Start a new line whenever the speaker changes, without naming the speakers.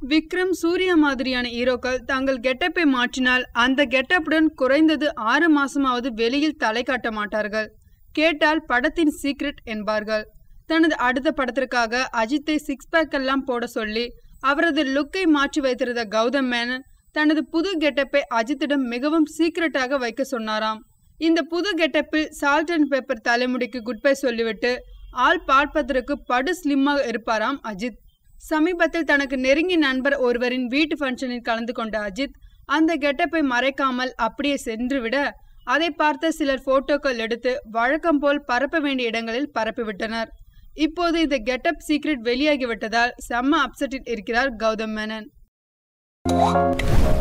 விக்ரம் சூர்யா மாதிரியான ஹீரோக்கள் தங்கள் கெட்டப்பை மாற்றினால் அந்த கெட்டப்புடன் குறைந்தது ஆறு மாசமாவது வெளியில் தலை காட்ட மாட்டார்கள் கேட்டால் படத்தின் சீக்ரெட் என்பார்கள் தனது அடுத்த படத்திற்காக அஜித்தை சிக்ஸ் பேக் எல்லாம் போட சொல்லி அவரது லுக்கை மாற்றி வைத்திருந்த கௌதம் மேனன் தனது புது கெட்டப்பை அஜித்திடம் மிகவும் சீக்கிரட்டாக வைக்க சொன்னாராம் இந்த புது கெட்டப்பில் சால்ட் அண்ட் பேப்பர் தலைமுடிக்கு குட் பை சொல்லிவிட்டு ஆள் பார்ப்பதற்கு படு ஸ்லிம்மாக இருப்பாராம் அஜித் சமீபத்தில் தனக்கு நெருங்கிய நண்பர் ஒருவரின் வீட்டு ஃபங்க்ஷனில் கலந்து கொண்ட அஜித் அந்த கெட்டப்பை மறைக்காமல் அப்படியே சென்றுவிட அதை பார்த்த சிலர் போட்டோக்கள் எடுத்து வழக்கம் போல் பரப்ப வேண்டிய இடங்களில் பரப்பிவிட்டனர் இப்போது இந்த கெட்டப் சீக்ரெட் வெளியாகிவிட்டதால் செம்ம அப்செட்டில் இருக்கிறார் கௌதம் மேனன்